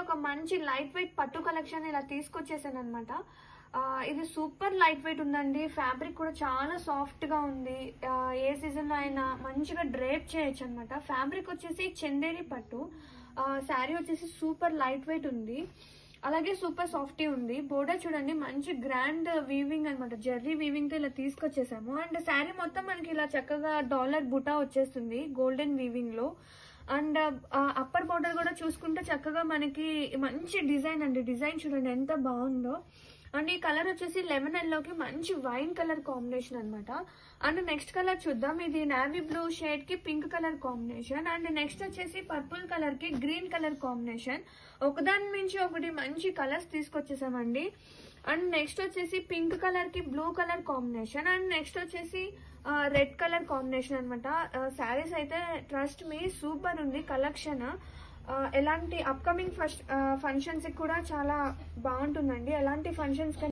ఒక మంచి light weight పట్టు కలెక్షన్ ఇలా తీసుకొచ్చేసాను అనమాట ఇది సూపర్ లైట్ వెయిట్ ఉందండి ఫ్యాబ్రిక్ కూడా చాలా సాఫ్ట్ గా ఉంది ఆ, ఏ సీజన్ లో అయినా మంచిగా డ్రేప్ చేయొచ్చు అనమాట ఫ్యాబ్రిక్ వచ్చేసి చందేరి పట్టు శారీ వచ్చేసి సూపర్ లైట్ వెయిట్ ఉంది అలాగే సూపర్ సాఫ్టీ ఉంది బోర్డర్ చూడండి మంచి గ్రాండ్ వీవింగ్ అనమాట జెర్రీ వీవింగ్ తో ఇలా తీసుకొచ్చేసాము అండ్ శారీ మొత్తం మనకి ఇలా చక్కగా డాలర్ బుటా వచ్చేస్తుంది గోల్డెన్ వీవింగ్ లో అండ్ అప్పర్ బోర్డర్ కూడా చూసుకుంటే చక్కగా మనకి మంచి డిజైన్ అండి డిజైన్ చూడండి ఎంత బాగుందో అండ్ ఈ కలర్ వచ్చేసి లెమన్ ఎల్లోకి మంచి వైన్ కలర్ కాంబినేషన్ అన్నమాట అండ్ నెక్స్ట్ కలర్ చూద్దాం ఇది నావీ బ్లూ షేడ్ కి pink colour combination and next వచ్చేసి పర్పుల్ కలర్ కి గ్రీన్ కలర్ కాంబినేషన్ ఒకదాని మించి ఒకటి మంచి కలర్స్ తీసుకొచ్చేసామండి అండ్ నెక్స్ట్ వచ్చేసి పింక్ కలర్ కి blue colour combination and next వచ్చేసి రెడ్ కలర్ కాంబినేషన్ అనమాట శారీస్ అయితే ట్రస్ట్ మీ సూపర్ ఉంది కలెక్షన్ ఎలాంటి అప్కమింగ్ ఫస్ట్ ఫంక్షన్స్ కూడా చాలా బాగుంటుందండి ఎలాంటి ఫంక్షన్స్